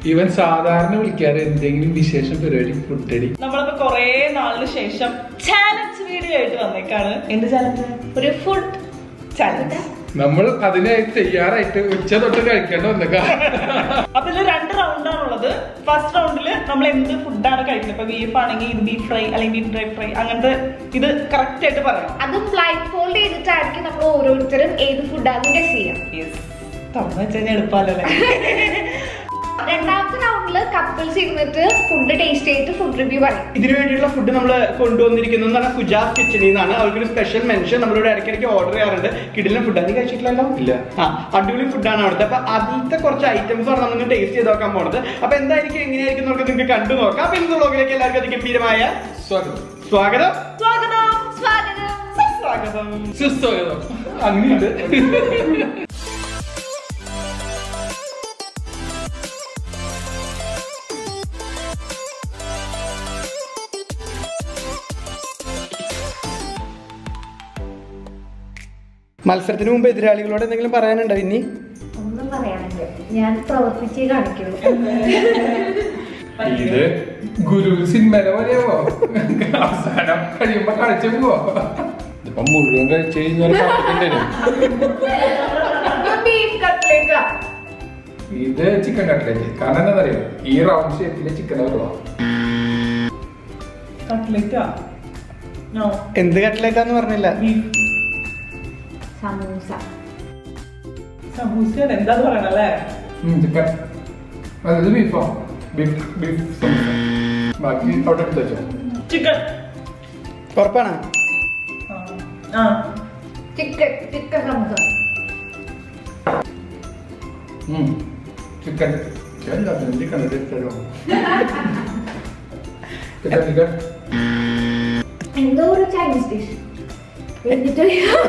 ഇവൻ സാധാരണ വിളിക്കാറ് എന്തെങ്കിലും വിശേഷം പരിപാടി ഫുഡടി നമ്മളിപ്പോ കൊറേ നാളിന് ശേഷം ചാലഞ്ച് വീഡിയോ ആയിട്ട് വന്നേക്കാണ് എന്ത് ചാലഞ്ച് ഒരു ഫുഡ് ചാലഞ്ച് നമ്മൾ അതിനായി തയ്യാറായിട്ട് ഉച്ച തൊട്ട് കഴിക്കേണ്ട വന്നേക്കാ അപ്പൊ ഇതിൽ രണ്ട് റൗണ്ടാണ് ഉള്ളത് ഫസ്റ്റ് റൗണ്ടിൽ നമ്മൾ എന്ത് ഫുഡാണ് കഴിക്കുന്നത് ഇപ്പൊ ബീഫ് ആണെങ്കിൽ ഇത് ബീഫ് ഫ്രൈ അല്ലെങ്കിൽ ബീഫ് ഡ്രൈ ഫ്രൈ അങ്ങനത്തെ ഇത് കറക്റ്റ് ആയിട്ട് പറയാം അതും ബ്ലൈൻഡ് ഫോൾഡ് ചെയ്തിട്ടായിരിക്കും നമ്മൾ ഓരോരുത്തരും ഏത് ഫുഡാണെന്ന് ഗസ് ചെയ്യാം യെസ് തുറന്നു വെച്ച് കഴിഞ്ഞാൽ എളുപ്പമല്ലേ രണ്ടാമത്തെ റൗണ്ടില് കപ്പിൾസ് ഇരുന്നിട്ട് ഫുഡ് ടേസ്റ്റ് ചെയ്തിട്ട് ഫുഡ് റിവ്യൂ പറയും ഇതിനു വേണ്ടിയിട്ടുള്ള ഫുഡ് നമ്മൾ കൊണ്ടുവന്നിരിക്കുന്നത് എന്ന് പറഞ്ഞാൽ കുജാസ് കിച്ചണിൽ നിന്നാണ് അവർക്കൊരു സ്പെഷ്യൽ മെൻഷൻ നമ്മളിവിടെ ഇടയ്ക്കിടയ്ക്ക് ഓർഡർ ചെയ്യാറുണ്ട് കിടിലൻ ഫുഡ് അത് കഴിച്ചിട്ടില്ലല്ലോ ഇല്ല. ആ അടിപൊളി ഫുഡാണ് അവിടുത്തെ അപ്പൊ അതിലത്തെ കുറച്ച് ഐറ്റംസ് ആണ് നമ്മൾ ടേസ്റ്റ് ചെയ്ത് നോക്കാൻ പോണത് അപ്പൊ എന്തായിരിക്കും എങ്ങനെയായിരിക്കും നമുക്ക് നിങ്ങൾക്ക് കണ്ടു നോക്കാം അപ്പൊ ഇന്നത്തെ വ്ളോഗിലേക്ക് എല്ലാവർക്കും അതിഗംഭീരമായ സ്വാഗതം സ്വാഗതം സ്വാഗതം സ്വാഗതം സ്വാഗതം സുസ്വാഗതം അങ്ങനെയുണ്ട് മത്സരത്തിന് മുമ്പ് എതിരാളികളോട് എന്തെങ്കിലും പറയാനുണ്ടോ ഇനി ഒന്നും പറയാനില്ല ഞാൻ പ്രവർത്തിച്ചേ കാണിക്കുള്ളൂ ഇത് ഗുരു സിനിമയിലെ പോലെയാവോ അവസാനം കഴിയുമ്പോ കളിച്ചു പോവോ ഇതിപ്പോ മുഴുവൻ കഴിച്ചു കഴിഞ്ഞാൽ ബീഫ് കട്ട്ലേറ്റാ ഇത് ചിക്കൻ കട്ട്ലേറ്റ് കാരണം എന്താ അറിയോ ഈ റൗണ്ട് ഷേപ്പില് ചിക്കൻ വരുവാ കട്ട്ലേറ്റാ നോ എന്ത് കട്ടിലേക്കാന്ന് പറഞ്ഞില്ല ബീഫ് സമൂസ സമൂസയാണ് എന്താന്ന് പറയണല്ലേ ചിക്കൻ അതായത് ബീഫോ ബീഫ് ബീഫ് സമൂസ ബാക്കി അവിടെ എടുത്ത് വെച്ചോ ചിക്കൻ ഉറപ്പാണ് ആ chicken chicken samosa chicken chicken chicken തരുമോ ചിക്കൻ ചിക്കൻ എന്തോ ഒരു ചൈനീസ് ഡിഷ് എന്നിട്ട്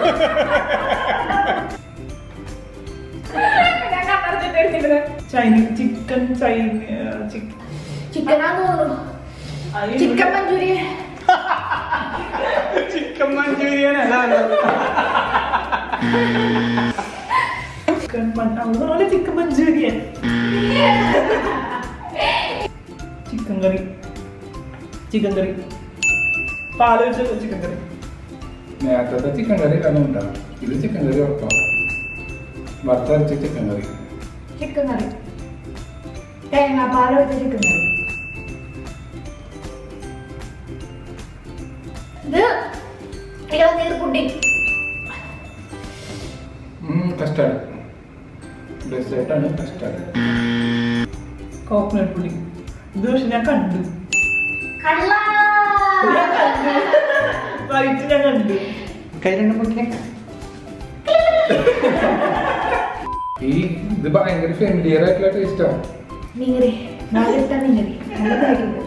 ഞാൻ കണ്ണടച്ചിട്ട് എടുത്തിരുന്നത്. ചൈനീസ് ചിക്കൻ ചൈന ചിക്കൻ ചിക്കനാന്ന് തോന്നുന്നു ചിക്കൻ മഞ്ചൂരിയൻ ചിക്കൻ മഞ്ചൂരിയൻ അല്ല ചിക്കൻ അതുപോലെ chicken Manchurian chicken curry chicken curry പാല് വെച്ച ചിക്കൻ കറി നേരത്തെ ചിക്കൻ കറി കാരണം ഉണ്ടാവും ഇത് ചിക്കൻ കറി ഉറപ്പാണ് വറുത്തരച്ച ചിക്കൻ കറി ചിക്കൻ കറി തേങ്ങാപ്പാൽ വെച്ച ചിക്കൻ കറി ഇത് ഇളനീർ പുഡിംഗ് കസ്റ്റാർഡ് ഡെസേർട്ടാണ് കസ്റ്റാർഡ് കോക്കനട്ട് പുഡിംഗ് ഇത് പക്ഷെ ഞാൻ കണ്ടു കള്ള ഞാൻ കണ്ടു വൈറ്റ് ഞാൻ കണ്ടു കൈ രണ്ടും പൊട്ടിനെ ഈ ഇത് ഭയങ്കര ഫെമിലിയർ ആയിട്ടുള്ള ടേസ്റ്റാണ് മീൻകറി നാളിട്ട മീൻകറി നല്ല കഴിക്കുന്നത്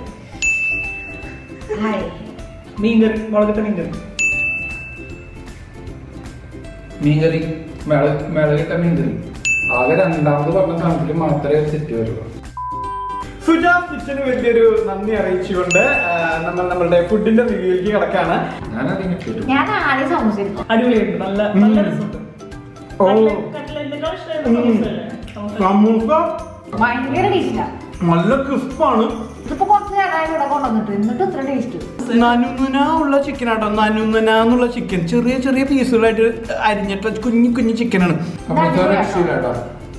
ഹായ് മീൻകറി മുളകിട്ട മീൻകറി മീൻകറി മിള മിളകിട്ട മീൻകറി ആകെ രണ്ടാമത് പറഞ്ഞ സാധനത്തിൽ മാത്രമേ തെറ്റ് വരുള്ളൂ സുജാസ് കിച്ചന് വലിയൊരു നന്ദി അറിയിച്ചുകൊണ്ട് ആ, നമ്മൾ നമ്മളുടെ ഫുഡിന്റെ റിവ്യൂയിലേക്ക് കിടക്കാണ് ഞാനതിനെ കേട്ടു ഞാൻ ആദ്യം സമൂസ എടുക്കും അടിപൊളിയായിട്ട് നല്ല ഉം. നല്ല രസമുണ്ട് ഓ. കട്ട്ലറ്റിനേക്കാൾ ഇഷ്ടമായിരുന്നു സമൂസയല്ലേ? സമൂസ. സമൂസ ഭയങ്കര ടേസ്റ്റാ നല്ല ക്രിസ്പാണ് ഇതിപ്പോ കുറച്ച് നേരമായി ഇവിടെ കൊണ്ടുവന്നിട്ട് എന്നിട്ട് ഇത്ര ടേസ്റ്റ് നനുനന ഉള്ള ചിക്കൻ ആട്ടോ നനുനന എന്നുള്ള ചിക്കൻ ചെറിയ ചെറിയ പീസുകളായിട്ട് അരിഞ്ഞിട്ടുള്ള കുഞ്ഞു കുഞ്ഞു ചിക്കനാണ് അപ്പൊ ഇതൊരു രക്ഷയില്ലാട്ടോ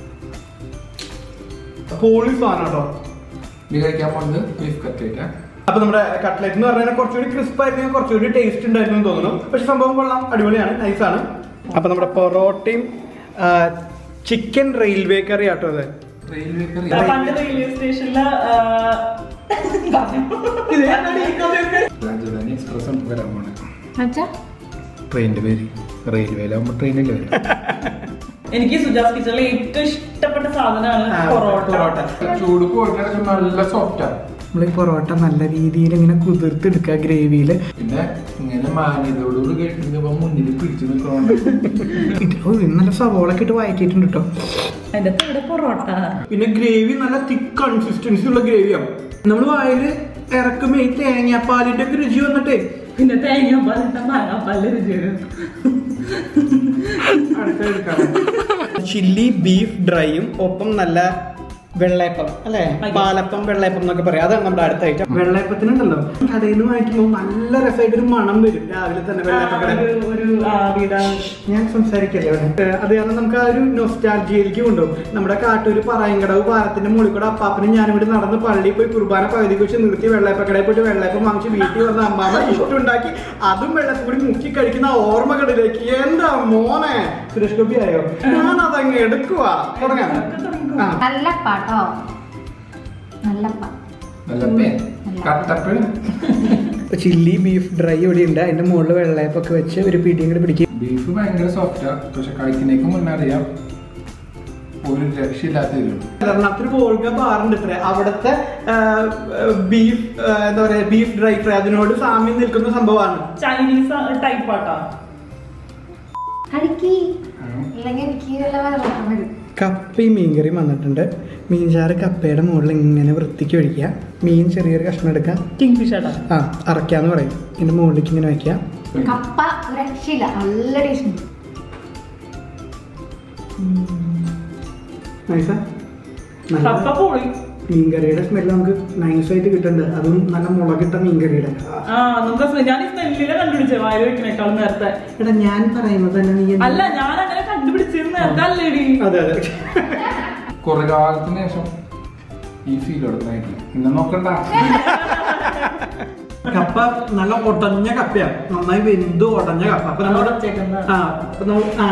പോളി സാധനം കേട്ടോ നീ കഴിക്കാൻ പോകുന്നത് ബീഫ് കട്ട്ലേറ്റ് അപ്പൊ നമ്മുടെ കട്ട്ലറ്റ് എന്ന് പറഞ്ഞാൽ കുറച്ചുകൂടി ക്രിസ്പ് ആയിരുന്നു കുറച്ചുകൂടി ടേസ്റ്റ് ഉണ്ടായിരുന്നു എന്ന് തോന്നുന്നു പക്ഷെ സംഭവം കൊള്ളാം അടിപൊളിയാണ് നൈസാണ് അപ്പൊ നമ്മുടെ പൊറോട്ടയും ചിക്കൻ റെയിൽവേ കറി ആട്ടോ അത് റെയിൽവേ കറി ആ, പണ്ട് റെയിൽവേ സ്റ്റേഷനില് ആ, രാജധാനി എക്സ്പ്രസ് ഉണ്ട് വരാൻ പോണേ അച്ഛാ ട്രെയിനിന്റെ പേര് റെയിൽവേയിലാവുമ്പോ ട്രെയിനില്ലേ വരും എനിക്ക് സുജാസ് കിച്ചണിലെ ഏറ്റവും ഇഷ്ടപ്പെട്ട സാധനമാണ് ആ, പൊറോട്ട പൊറോട്ട. ചൂട് പോയിട്ട് നല്ല സോഫ്റ്റാ നമ്മൾ ഈ പൊറോട്ട നല്ല രീതിയിൽ ഇങ്ങനെ കുതിർത്തെടുക്കുക ഗ്രേവിയിൽ പിന്നെ ഇങ്ങനെ മാന്യതയോടുകൂടി കഴിക്കുമ്പോ മുന്നിൽ പിടിച്ചു നിൽക്കണോണ്ട് നല്ല സവോളൊക്കെ ഇട്ട് വഴറ്റിയിട്ടുണ്ട് കേട്ടോ അതിന്റെ അകത്ത് ഇവിടെ പൊറോട്ട പിന്നെ ഗ്രേവി നല്ല തിക്ക് കൺസിസ്റ്റൻസി ഉള്ള ഗ്രേവിയാണ് നമ്മൾ വായിൽ ഇറക്കുമ്പോ ഈ തേങ്ങാപ്പാലിന്റെ ഒക്കെ രുചി വന്നിട്ടേ പിന്നെ തേങ്ങാപ്പാലിട്ട മാങ്ങാപ്പാലിന്റെ രുചി വരും ചില്ലി ബീഫ് ഡ്രൈയും ഒപ്പം നല്ല വെള്ളയപ്പം അല്ലേ Yes. പാലപ്പം വെള്ളയപ്പം എന്നൊക്കെ പറയാം അതാണ് നമ്മുടെ അടുത്ത ഐറ്റം വെള്ളയപ്പത്തിനുണ്ടല്ലോ കടയിൽ നിന്ന് വാങ്ങിക്കുമ്പോൾ നല്ല രസമായിട്ട് ഒരു മണം വരും രാവിലെ തന്നെ വെള്ളയപ്പം കടയിൽ ഒരു- ഒരു ആ, വീടാ. ഞാൻ സംസാരിക്കല്ലേ അവിടെ ഏഹ് അത് കാരണം നമുക്ക് ആ ഒരു നൊസ്റ്റാൾജിയിലേക്ക് കൊണ്ടുപോകും നമ്മുടെ കാട്ടൂര് പറയങ്കടവ് പാലത്തിന്റെ മുകളിൽ കൂടെ അപ്പാപ്പനും ഞാനും ഇവിടെ നടന്ന് പള്ളിയിൽ പോയി കുർബാന പകുതിക്ക് വെച്ച് നിർത്തി വെള്ളയപ്പക്കടയിൽ പോയിട്ട് വെള്ളയപ്പം വാങ്ങിച്ച് വീട്ടിൽ വന്ന അമ്മാമ ഇട്ടുണ്ടാക്കി അതും വെള്ളത്തിൽ കൂടി മുക്കി കഴിക്കുന്ന ആ ഓർമ്മകളിലേക്ക് എന്താ മോനെ സുരേഷ് ഗോപി ആയോ ഞാൻ അതങ്ങ് എടുക്കുവാ തുടങ്ങാം ആ നല്ല പാട്ടോ നല്ല പാ നല്ല പേൻ കട്ടപ്പൻ ചില്ലി ബീഫ് ഡ്രൈ ഇവിടെ ഉണ്ട് അതിന്റെ മുകളിൽ വെള്ളയപ്പൊക്കെ വെച്ച് ഒരു പിടിയും കൂടി പിടിക്കും ബീഫ് ഭയങ്കര സോഫ്റ്റാ പക്ഷെ കഴിക്കുന്നേക്ക് മുന്നേ അറിയാം ഒരു രക്ഷയില്ലാത്ത എരിവ് എറണാകുളത്ത് വോൾഗ ബാറുണ്ട് ഇത്ര അവിടുത്തെ ബീഫ് എന്താ പറയാ ബീഫ് ഡ്രൈ ഫ്രൈ അതിനോട് സാമ്യം നിൽക്കുന്ന സംഭവമാണ് ചൈനീസ് ടൈപ്പ് ആട്ടാ കഴിക്കി അല്ലെങ്കിൽ എനിക്ക് വല്ല വെള്ളം വരും കപ്പയും മീൻകറിയും വന്നിട്ടുണ്ട് മീൻചാറ് കപ്പയുടെ മുകളിൽ ഇങ്ങനെ വൃത്തിക്ക് ഒഴിക്കുക മീൻ ചെറിയൊരു കഷ്ണം എടുക്കുക കിങ് ഫിഷ് ആട്ടാ ആ അറക്കാന്ന് പറയും ഇതിന്റെ മുകളിലേക്ക് ഇങ്ങനെ വെക്കുക കപ്പ ഒരു രക്ഷയില്ല നല്ല ടേസ്റ്റ് ഉണ്ട് നൈസാ കപ്പ പോളി മീൻകറിയുടെ സ്മെല്ല് നമുക്ക് നൈസായിട്ട് കിട്ടുന്നുണ്ട് അതും നല്ല മുളകിട്ട മീൻകറിയുടെ ആ നമുക്ക് സ്മെ- ഞാൻ ഈ സ്മെല്ലിനെ കണ്ടുപിടിച്ചേ വായിൽ വെക്കണേക്കാളും നേരത്തെ എടാ ഞാൻ പറയുന്നത് തന്നെ നീ എന്ത്- അല്ല ഞാൻ അങ്ങനെ കണ്ടുപിടിച്ചിരുന്ന നേരത്തെ അല്ലേടി അതെ അതെ കുറെ കാലത്തിന് ശേഷം ഈ ഫീൽ കൊടുക്കാനായിട്ടില്ല ഇന്ന് നോക്കണ്ട കപ്പ നല്ല ഒടഞ്ഞ കപ്പയാണ് നന്നായി വെന്ത് ഒടഞ്ഞ കപ്പ അപ്പൊ നമ്മള് ഉടച്ചേക്കുന്ന. ആ അപ്പൊ നമ്മൾ ആ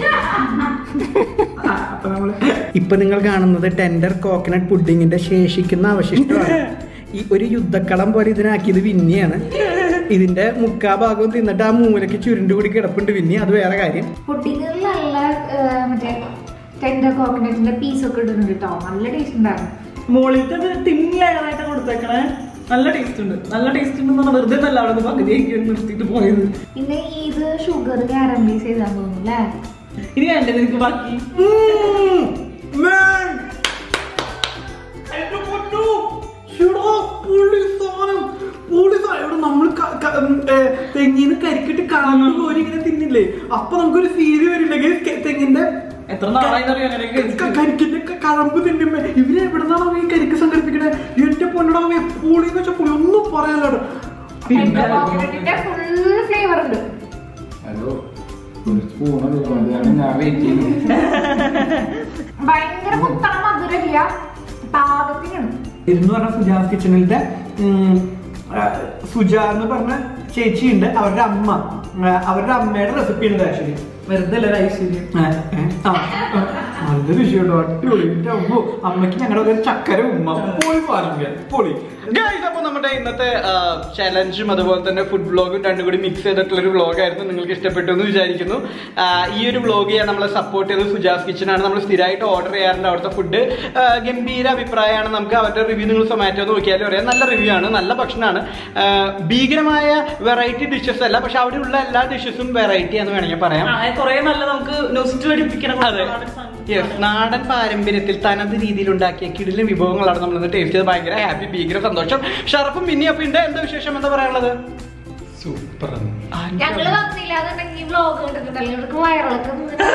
ആ, അപ്പൊ നമ്മള് ഇപ്പൊ നിങ്ങൾ കാണുന്നത് ടെൻഡർ കോക്കനട്ട് പുഡിങ്ങിന്റെ ശേഷിക്കുന്ന അവശിഷ്ടമാണ് ഈ ഒരു യുദ്ധക്കളം പോലെ ഇതിനാക്കിയത് വിന്നിയാണ് ഇതിന്റെ മുക്കാ ഭാഗവും തിന്നിട്ട് ആ മൂലയ്ക്ക് ചുരുണ്ടുകൂടി കിടപ്പുണ്ട് വിന്നി അത് വേറെ കാര്യം പുഡിങ്ങിൽ നല്ല ആ, മറ്റേ ടെൻഡർ കോക്കനട്ടിന്റെ പീസൊക്കെ ഇടുന്നുണ്ട് കേട്ടോ നല്ല ടേസ്റ്റ് ഉണ്ടായിരുന്നു മോളിലത്തെ തിൻ ലെയറായിട്ട് കൊടുത്തേക്കണേ നല്ല ടേസ്റ്റ് ഉണ്ട് നല്ല ടേസ്റ്റ് ഉണ്ടെന്ന് പറഞ്ഞാൽ വെറുതെ നല്ല അവിടെ നിന്ന് പകുതിയൊക്കെ നിർത്തിയിട്ട് പോയത് പിന്നെ ഇത് ഷുഗർ കാരമലൈസ് ചെയ്താൽ തോന്നുന്നു അല്ലേ ഇനി വേണ്ടേ നിനക്ക് ബാക്കി ഉം, man. എന്റെ പൊന്നോ, എടാ, പുളി സാധനം, പുളി സാധനം. എടാ, നമ്മള് ക- ക- ഉം, ഏ, തെങ്ങിന്ന് കരിക്കിട്ട് കളഞ്ഞു കോരി ഇങ്ങനെ തിന്നില്ലേ അപ്പൊ നമുക്കൊരു ഫീല് വരില്ലെങ്കിൽ തെങ്ങിന്റെ എത്ര നാളായി അറിയാം അങ്ങനെയൊക്കെ ക- കഴിച്ചിട്ട്. കരിക്കിന്റെ ക- കഴമ്പ് തിന്നുമ്പോ ഇവര് എവിടുന്നാണോ ഈ കരിക്ക് സംഘടിപ്പിക്കണേ എന്റെ പൊന്നടാ പുളി എന്ന് വെച്ചാൽ പുളി ഒന്നും പറയാലോ ടെൻഡർ കോക്കനട്ടിന്റെ ഫുൾ ഫ്ലേവർ ഉണ്ട് ഹലോ ഒരു സ്പൂൺ അതാണ് ഞാൻ വെയിറ്റ് ചെയ്യുന്നത് ഭയങ്കര കുത്തണ മധുരമില്ല പാകത്തിനാണ് എന്ന് പറഞ്ഞ സുജാസ് കിച്ചണിലത്തെ ഉം, ആ, സുജ എന്ന് പറഞ്ഞ ചേച്ചിയുണ്ട് അവരുടെ അമ്മ ആ, അവരുടെ അമ്മയുടെ റെസിപ്പി ഉണ്ട് ആക്ച്വലി വെറുതെ അല്ലേ ഒരു ഐശ്വര്യം നല്ല വിഷയം അടിപൊളി എന്റെ അമ്മോ അമ്മയ്ക്ക് ഞങ്ങളുടെ ഒരു ചക്കര ഉമ്മ പൊളി പാലിങ്ക പൊളി അപ്പൊ നമ്മുടെ ഇന്നത്തെ ചലഞ്ചും അതുപോലെ തന്നെ ഫുഡ് വ്ളോഗും രണ്ടും കൂടി മിക്സ് ചെയ്തിട്ടുള്ള ഒരു വ്ളോഗായിരുന്നു നിങ്ങൾക്ക് ഇഷ്ടപ്പെട്ടു എന്ന് വിചാരിക്കുന്നു ആ, ഈ ഒരു വ്ളോഗ് ചെയ്യാൻ നമ്മളെ സപ്പോർട്ട് ചെയ്തത് സുജാസ് കിച്ചൺ ആണ് നമ്മൾ സ്ഥിരമായിട്ട് ഓർഡർ ചെയ്യാറുണ്ട് അവിടുത്തെ ഫുഡ് ഗംഭീര അഭിപ്രായമാണ് നമുക്ക് അവരുടെ റിവ്യൂ നിങ്ങൾ സൊമാറ്റോ നോക്കിയാലും അറിയാം നല്ല റിവ്യൂ ആണ് നല്ല ഭക്ഷണമാണ് ആ, ഭീകരമായ വെറൈറ്റി ഡിഷസ് അല്ല പക്ഷെ അവിടെയുള്ള എല്ലാ ഡിഷസും വെറൈറ്റി എന്ന് വേണമെങ്കിൽ പറയാം ആ, കുറേ നല്ല നമുക്ക് നൊസ്റ്റ് പഠിപ്പിക്കണം അതെ യെസ് നാടൻ പാരമ്പര്യത്തിൽ തനത് രീതിയിൽ ഉണ്ടാക്കിയ കിടിലൻ വിഭവങ്ങളാണ് നമ്മൾ ഇന്ന് ടേസ്റ്റ് ചെയ്ത് ഭയങ്കര ഹാപ്പി ഭീകര സന്തോഷം ഷറഫും മിന്നി അപ്പൊ ഉണ്ട് എന്താ വിശേഷം എന്താ പറയാനുള്ളത് സൂപ്പർ ഞങ്ങള് വന്നില്ല എന്നുണ്ടെങ്കിൽ വ്ലോഗ് കണ്ടിട്ടുണ്ടല്ലോ ഇവർക്ക് വയറിളക്കം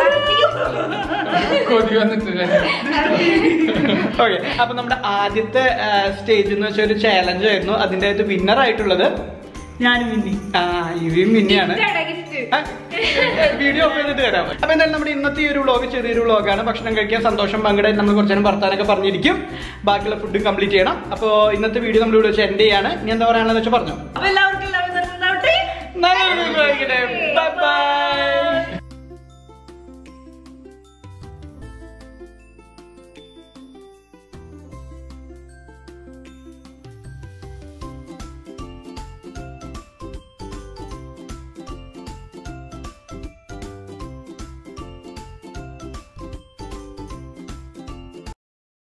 കൊതി വന്നിട്ട് ഓക്കെ അപ്പൊ നമ്മുടെ ആദ്യത്തെ സ്റ്റേജ് എന്ന് വെച്ചാൽ ഒരു ചാലഞ്ച് ആയിരുന്നു അതിന്റെ അകത്ത് വിന്നർ ആയിട്ടുള്ളത് ഞാനും മിന്നി ആ ഇവയും മിന്നിയാണ് വീഡിയോ ഓഫ് ചെയ്തിട്ട് തരാം അപ്പൊ എന്തായാലും നമ്മുടെ ഇന്നത്തെ ഈ ഒരു വ്ളോഗ് ചെറിയൊരു വ്ളോഗാണ് ഭക്ഷണം കഴിക്കാൻ സന്തോഷം പങ്കിടാൻ നമ്മൾ കുറച്ചു നേരം വർത്താനൊക്കെ പറഞ്ഞിരിക്കും ബാക്കിയുള്ള ഫുഡ് കംപ്ലീറ്റ് ചെയ്യണം അപ്പോൾ ഇന്നത്തെ വീഡിയോ നമ്മൾ ഇവിടെ വെച്ച് എൻഡ് ചെയ്യാണ് ഇനി എന്താ പറയാനുള്ളത് വെച്ചാൽ പറഞ്ഞു അപ്പൊ എല്ലാവർക്കും എല്ലാവരും തന്നെ ഉണ്ടാവട്ടെ നല്ലൊരു വീഡിയോ ആയിരിക്കട്ടെ ബൈ ബൈ